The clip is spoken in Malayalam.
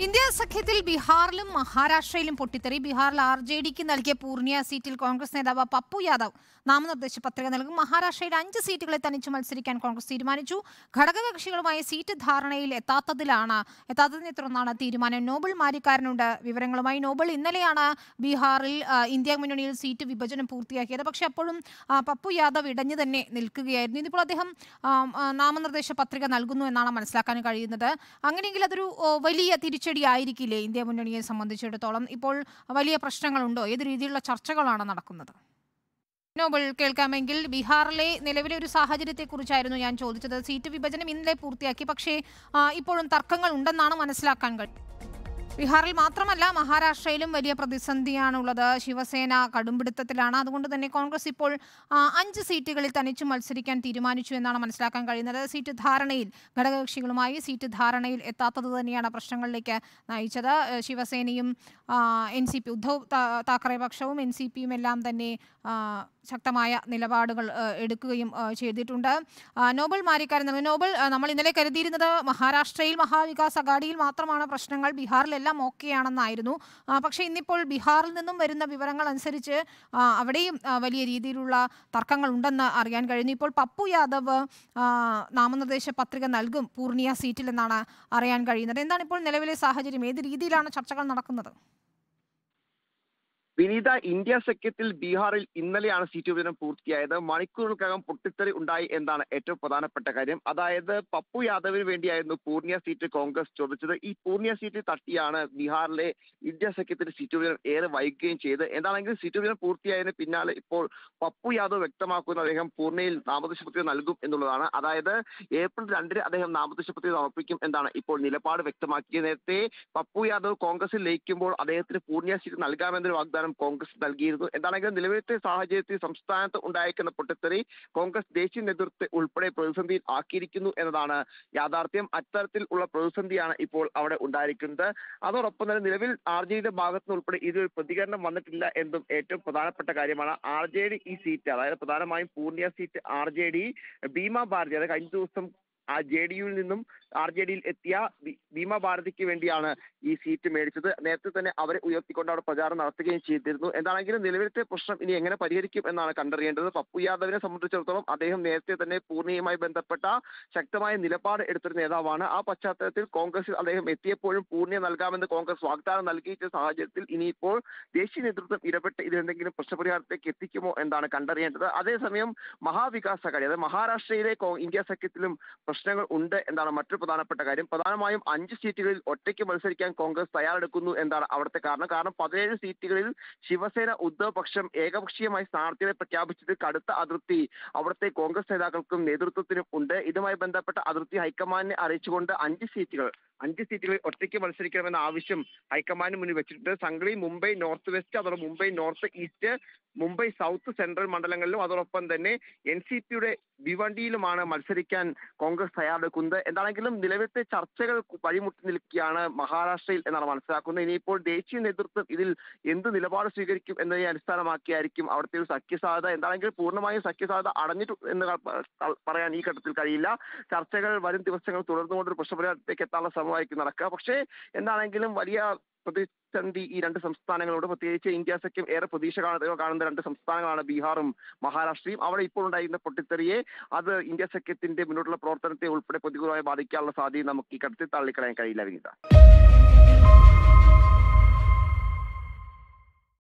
ഇന്ത്യ സഖ്യത്തിൽ ബീഹാറിലും മഹാരാഷ്ട്രയിലും പൊട്ടിത്തെറി ബീഹാറിൽ ആർ ജെ ഡിക്ക് നൽകിയ പൂർണിയ സീറ്റിൽ കോൺഗ്രസ് നേതാവ് പപ്പു യാദവ് നാമനിർദ്ദേശ പത്രിക നൽകും മഹാരാഷ്ട്രയിൽ അഞ്ച് സീറ്റുകളിൽ തനിച്ച് മത്സരിക്കാൻ കോൺഗ്രസ് തീരുമാനിച്ചു ഘടകകക്ഷികളുമായി സീറ്റ് ധാരണയിൽ എത്താത്തതിലാണ് എത്താത്തതിനെ തുടർന്നാണ് തീരുമാനം നോബൽ മാരിക്കാരനുണ്ട് വിവരങ്ങളുമായി നോബൽ ഇന്നലെയാണ് ബീഹാറിൽ ആ, ഇന്ത്യ മുന്നണിയിൽ സീറ്റ് വിഭജനം പൂർത്തിയാക്കിയത് പക്ഷേ അപ്പോഴും ആ, പപ്പു യാദവ് ഇടഞ്ഞു തന്നെ നിൽക്കുകയായിരുന്നു ഇതിപ്പോൾ അദ്ദേഹം ആ, ആ, നാമനിർദ്ദേശ പത്രിക നൽകുന്നു എന്നാണ് മനസ്സിലാക്കാൻ കഴിയുന്നത് അങ്ങനെയെങ്കിൽ അതൊരു ഓ, വലിയ തിരിച്ചടി ആയിരിക്കില്ലേ ഇന്ത്യ മുന്നണിയെ സംബന്ധിച്ചിടത്തോളം ഇപ്പോൾ വലിയ പ്രശ്നങ്ങളുണ്ടോ ഏത് രീതിയിലുള്ള ചർച്ചകളാണ് നടക്കുന്നത് നോബൽ കേൾക്കാമെങ്കിൽ ബീഹാറിലെ നിലവിലെ ഒരു സാഹചര്യത്തെക്കുറിച്ചായിരുന്നു ഞാൻ ചോദിച്ചത് സീറ്റ് വിഭജനം ഇന്നലെ പൂർത്തിയാക്കി പക്ഷേ ആ, ഇപ്പോഴും തർക്കങ്ങൾ ഉണ്ടെന്നാണ് മനസ്സിലാക്കാൻ കഴിയും ബീഹാറിൽ മാത്രമല്ല മഹാരാഷ്ട്രയിലും വലിയ പ്രതിസന്ധിയാണുള്ളത് ശിവസേന കടുംപിടുത്തത്തിലാണ് അതുകൊണ്ട് തന്നെ കോൺഗ്രസ് ഇപ്പോൾ ആ, അഞ്ച് സീറ്റുകളിൽ തനിച്ചു മത്സരിക്കാൻ തീരുമാനിച്ചു എന്നാണ് മനസ്സിലാക്കാൻ കഴിയുന്നത് സീറ്റ് ധാരണയിൽ ഘടകകക്ഷികളുമായി സീറ്റ് ധാരണയിൽ എത്താത്തത് തന്നെയാണ് പ്രശ്നങ്ങളിലേക്ക് നയിച്ചത് ഏഹ് ശിവസേനയും എൻ സി പി ഉദ്ധവ് താ- താക്കറെ പക്ഷവും എൻ സി പിയും എല്ലാം തന്നെ ആ, ശക്തമായ നിലപാടുകൾ ഏഹ് എടുക്കുകയും ഏഹ് ചെയ്തിട്ടുണ്ട് ആ, നോബൽ മാരിക്കാരൻ നൽകുന്ന നോബൽ ആ, നമ്മൾ ഇന്നലെ കരുതിയിരുന്നത് മഹാരാഷ്ട്രയിൽ മഹാവികാസ് അഗാഡിയിൽ മാത്രമാണ് പ്രശ്നങ്ങൾ ബീഹാറിലെല്ലാം ഓക്കെയാണെന്നായിരുന്നു ആ, പക്ഷേ ഇന്നിപ്പോൾ ബീഹാറിൽ നിന്നും വരുന്ന വിവരങ്ങൾ അനുസരിച്ച് ആ, അവിടെയും ആ, വലിയ രീതിയിലുള്ള തർക്കങ്ങൾ ഉണ്ടെന്ന് അറിയാൻ കഴിഞ്ഞു ഇപ്പോൾ പപ്പു യാദവ് ആ, നാമനിർദ്ദേശ പത്രിക നൽകും പൂർണിയ സീറ്റിൽ എന്നാണ് അറിയാൻ കഴിയുന്നത് എന്താണ് ഇപ്പോൾ നിലവിലെ സാഹചര്യം ഏത് രീതിയിലാണ് ചർച്ചകൾ നടക്കുന്നത് വിനീത ഇന്ത്യ സഖ്യത്തിൽ ബീഹാറിൽ ഇന്നലെയാണ് സീറ്റ് വിഭജനം പൂർത്തിയായത് മണിക്കൂറുകൾക്കകം പൊട്ടിത്തെറി ഉണ്ടായി എന്നാണ് ഏറ്റവും പ്രധാനപ്പെട്ട കാര്യം അതായത് പപ്പു യാദവിന് വേണ്ടിയായിരുന്നു പൂർണിയ സീറ്റ് കോൺഗ്രസ് ചോദിച്ചത് ഈ പൂർണിയ സീറ്റ് തട്ടിയാണ് ബീഹാറിലെ ഇന്ത്യ സഖ്യത്തിന്റെ സീറ്റ് വിഭജനം ഏറെ വൈകുകയും ചെയ്ത് എന്താണെങ്കിലും സീറ്റ് വിഭജനം പൂർത്തിയായതിന് പിന്നാലെ ഇപ്പോൾ പപ്പു യാദവ് വ്യക്തമാക്കുന്ന അദ്ദേഹം പൂർണ്ണയിൽ നാമനിർദ്ദേശ പത്രിക നൽകും എന്നുള്ളതാണ് അതായത് ഏപ്രിൽ രണ്ടിന് അദ്ദേഹം നാമനിർദ്ദേശ പത്രിക സമർപ്പിക്കും എന്നാണ് ഇപ്പോൾ നിലപാട് വ്യക്തമാക്കിയത് നേരത്തെ പപ്പു യാദവ് കോൺഗ്രസിൽ ലയിക്കുമ്പോൾ അദ്ദേഹത്തിന് പൂർണിയ സീറ്റ് നൽകാമെന്നൊരു വാഗ്ദാനം കോൺഗ്രസ് നൽകിയിരുന്നു എന്താണെങ്കിലും നിലവിലത്തെ സാഹചര്യത്തിൽ സംസ്ഥാനത്ത് ഉണ്ടായിരിക്കുന്ന പൊട്ടിത്തെറി കോൺഗ്രസ് ദേശീയ നേതൃത്വത്തെ ഉൾപ്പെടെ പ്രതിസന്ധിയിൽ ആക്കിയിരിക്കുന്നു എന്നതാണ് യാഥാർത്ഥ്യം അത്തരത്തിൽ ഉള്ള പ്രതിസന്ധിയാണ് ഇപ്പോൾ അവിടെ ഉണ്ടായിരിക്കുന്നത് അതോടൊപ്പം തന്നെ നിലവിൽ ആർ ജെ ഡിയുടെ ഭാഗത്തു നിന്ന് ഉൾപ്പെടെ ഇതൊരു പ്രതികരണം വന്നിട്ടില്ല എന്നും ഏറ്റവും പ്രധാനപ്പെട്ട കാര്യമാണ് ആർ ജെ ഡി ഈ സീറ്റ് അതായത് പ്രധാനമായും Purnia seat R J D Bima Bharti അതായത് കഴിഞ്ഞ ദിവസം ആ ജെ ഡി യുവിൽ നിന്നും ആർ ജെ ഡിയിൽ എത്തിയ ഭീ- ഭീമ ഭാരതിക്ക് വേണ്ടിയാണ് ഈ സീറ്റ് മേടിച്ചത് നേരത്തെ തന്നെ അവരെ ഉയർത്തിക്കൊണ്ട് അവിടെ പ്രചാരണം നടത്തുകയും ചെയ്തിരുന്നു എന്താണെങ്കിലും നിലവിലത്തെ പ്രശ്നം ഇനി എങ്ങനെ പരിഹരിക്കും എന്നാണ് കണ്ടറിയേണ്ടത് പപ്പു യാദവിനെ സംബന്ധിച്ചിടത്തോളം അദ്ദേഹം നേരത്തെ തന്നെ പൂർണിയുമായി ബന്ധപ്പെട്ട ശക്തമായ നിലപാട് എടുത്തൊരു നേതാവാണ് ആ പശ്ചാത്തലത്തിൽ കോൺഗ്രസിൽ അദ്ദേഹം എത്തിയപ്പോഴും പൂർണ്ണിയ നൽകാമെന്ന് കോൺഗ്രസ് വാഗ്ദാനം നൽകിയ സാഹചര്യത്തിൽ ഇനിയിപ്പോൾ ദേശീയ നേതൃത്വം ഇടപെട്ട് ഇതിനെന്തെങ്കിലും പ്രശ്നപരിഹാരത്തേക്ക് എത്തിക്കുമോ എന്നാണ് കണ്ടറിയേണ്ടത് അതേസമയം മഹാവികാസ് അഘാടി അതായത് മഹാരാഷ്ട്രയിലെ കോ- ഇന്ത്യ സഖ്യത്തിലും പ്രശ്നങ്ങൾ ഉണ്ട് എന്നാണ് മറ്റൊരു പ്രധാനപ്പെട്ട കാര്യം പ്രധാനമായും അഞ്ച് സീറ്റുകളിൽ ഒറ്റയ്ക്ക് മത്സരിക്കാൻ കോൺഗ്രസ് തയ്യാറെടുക്കുന്നു എന്നാണ് അവിടുത്തെ കാരണം കാരണം പതിനേഴ് സീറ്റുകളിൽ ശിവസേന ഉദ്ധവ് പക്ഷം ഏകപക്ഷീയമായി സ്ഥാനാർത്ഥികളെ പ്രഖ്യാപിച്ചത് കടുത്ത അതിർത്തി അവിടുത്തെ കോൺഗ്രസ് നേതാക്കൾക്കും നേതൃത്വത്തിനും ഉണ്ട് ഇതുമായി ബന്ധപ്പെട്ട അതിർത്തി ഹൈക്കമാൻഡിനെ അറിയിച്ചുകൊണ്ട് അഞ്ച് സീറ്റുകൾ അഞ്ച് സീറ്റുകളിൽ ഒറ്റയ്ക്ക് മത്സരിക്കണമെന്ന ആവശ്യം ഹൈക്കമാൻഡിന് മുന്നിൽ വെച്ചിട്ടുണ്ട് സംഘടി മുംബൈ നോർത്ത് വെസ്റ്റ് അതോടൊപ്പം Mumbai north east Mumbai south central മണ്ഡലങ്ങളിലും അതോടൊപ്പം തന്നെ എൻ സി പിയുടെ ഭിവണ്ടിയിലുമാണ് മത്സരിക്കാൻ കോൺഗ്രസ് തയ്യാറെടുക്കുന്നത് എന്താണെങ്കിലും നിലവിലത്തെ ചർച്ചകൾ വഴിമുട്ടി നിൽക്കുകയാണ് മഹാരാഷ്ട്രയിൽ എന്നാണ് മനസ്സിലാക്കുന്നത് ഇനിയിപ്പോൾ ദേശീയ നേതൃത്വം ഇതിൽ എന്ത് നിലപാട് സ്വീകരിക്കും എന്നതിനെ അടിസ്ഥാനമാക്കിയായിരിക്കും അവിടുത്തെ ഒരു സഖ്യസാധ്യത എന്താണെങ്കിലും പൂർണ്ണമായും സഖ്യസാധ്യത അടഞ്ഞിട്ടു എന്ന് ക- ക- പറയാൻ ഈ ഘട്ടത്തിൽ കഴിയില്ല ചർച്ചകൾ വരും ദിവസങ്ങൾ തുടർന്നുകൊണ്ടൊരു പ്രശ്നപരിഹാരത്തേക്ക് എത്താനുള്ള ശ്രമമായിരിക്കും നടക്കുക പക്ഷേ എന്താണെങ്കിലും വലിയ പ്രതിസന്ധി ഈ രണ്ട് സംസ്ഥാനങ്ങളോട് പ്രത്യേകിച്ച് ഇന്ത്യ സഖ്യം ഏറെ പ്രതീക്ഷ കാണുന്ന കാണുന്ന രണ്ട് സംസ്ഥാനങ്ങളാണ് ബീഹാറും മഹാരാഷ്ട്രയും അവിടെ ഇപ്പോൾ ഉണ്ടായിരുന്ന പൊട്ടിത്തെറിയെ അത് ഇന്ത്യ സഖ്യത്തിന്റെ മുന്നോട്ടുള്ള പ്രവർത്തനത്തെ ഉൾപ്പെടെ പ്രതികൂലമായി ബാധിക്കാനുള്ള സാധ്യത നമുക്ക് ഈ ഘട്ടത്തിൽ തള്ളിക്കളയാൻ കഴിയില്ല വിനീത